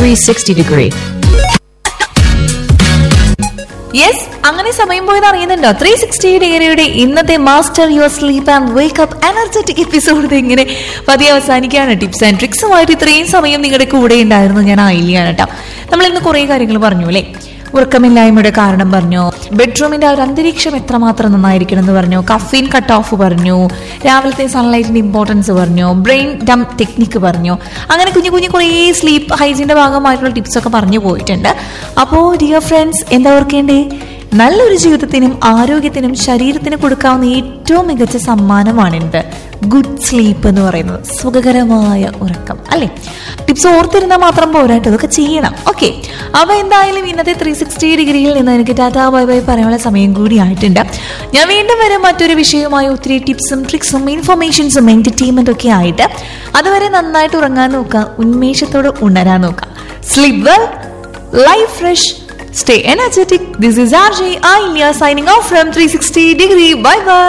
360 degree. Yes അങ്ങനെ സമയം പോയത് അറിയുന്നുണ്ടോ ത്രീ സിക്സ്റ്റി ഡിഗ്രിയുടെ ഇന്നത്തെ master your sleep and wake up energetic episode ഇങ്ങനെ പതിയെ അവസാനിക്കുകയാണ് ടിപ്സ് ആൻഡ് ട്രിക്സുമായിട്ട് ഇത്രയും സമയം നിങ്ങളുടെ കൂടെ ഉണ്ടായിരുന്നു ഞാൻ ആയില്ലാണ് കേട്ടോ നമ്മൾ ഇന്ന് കുറേ കാര്യങ്ങൾ പറഞ്ഞു അല്ലേ ഉറക്കമില്ലായ്മയുടെ കാരണം പറഞ്ഞു ബെഡ്റൂമിന്റെ ആ ഒരു അന്തരീക്ഷം എത്രമാത്രം നന്നായിരിക്കണം എന്ന് പറഞ്ഞു കഫീൻ കട്ട് ഓഫ് പറഞ്ഞു രാവിലത്തെ സൺലൈറ്റിന്റെ ഇമ്പോർട്ടൻസ് പറഞ്ഞു ബ്രെയിൻ ഡം ടെക്നിക്ക് പറഞ്ഞു അങ്ങനെ കുഞ്ഞു കുഞ്ഞു കുറേ സ്ലീപ്പ് ഹൈജീന്റെ ഭാഗമായിട്ടുള്ള ടിപ്സ് ഒക്കെ പറഞ്ഞു പോയിട്ടുണ്ട് അപ്പോൾ ഡിയർ ഫ്രണ്ട്സ് എന്താ ഓർക്കേണ്ടേ നല്ലൊരു ജീവിതത്തിനും ആരോഗ്യത്തിനും ശരീരത്തിന് കൊടുക്കാവുന്ന ഏറ്റവും മികച്ച സമ്മാനമാണിത് ഗുഡ് സ്ലീപ്പ് എന്ന് പറയുന്നത് സുഖകരമായ ഉറക്കം അല്ലേ ടിപ്സ് ഓർത്തിരുന്നാൽ മാത്രം പോരാട്ടോ ഇതൊക്കെ ചെയ്യണം ഓക്കെ അപ്പൊ എന്തായാലും ഇന്നത്തെ ത്രീ സിക്സ്റ്റി ഡിഗ്രിയിൽ നിന്ന് എനിക്ക് ടാറ്റാ ബൈ ബൈ പറയാനുള്ള സമയം കൂടി ആയിട്ടുണ്ട് ഞാൻ വീണ്ടും വരും മറ്റൊരു വിഷയവുമായി ഒത്തിരി ടിപ്സും ട്രിക്സും ഇൻഫർമേഷൻസും എന്റർടൈൻമെന്റ് ഒക്കെ ആയിട്ട് അതുവരെ നന്നായിട്ട് ഉറങ്ങാൻ നോക്കുക ഉന്മേഷത്തോടെ ഉണരാൻ നോക്കുക sleep well life fresh Stay energetic. This is RJ Ailia signing off from 360 Degree. Bye bye.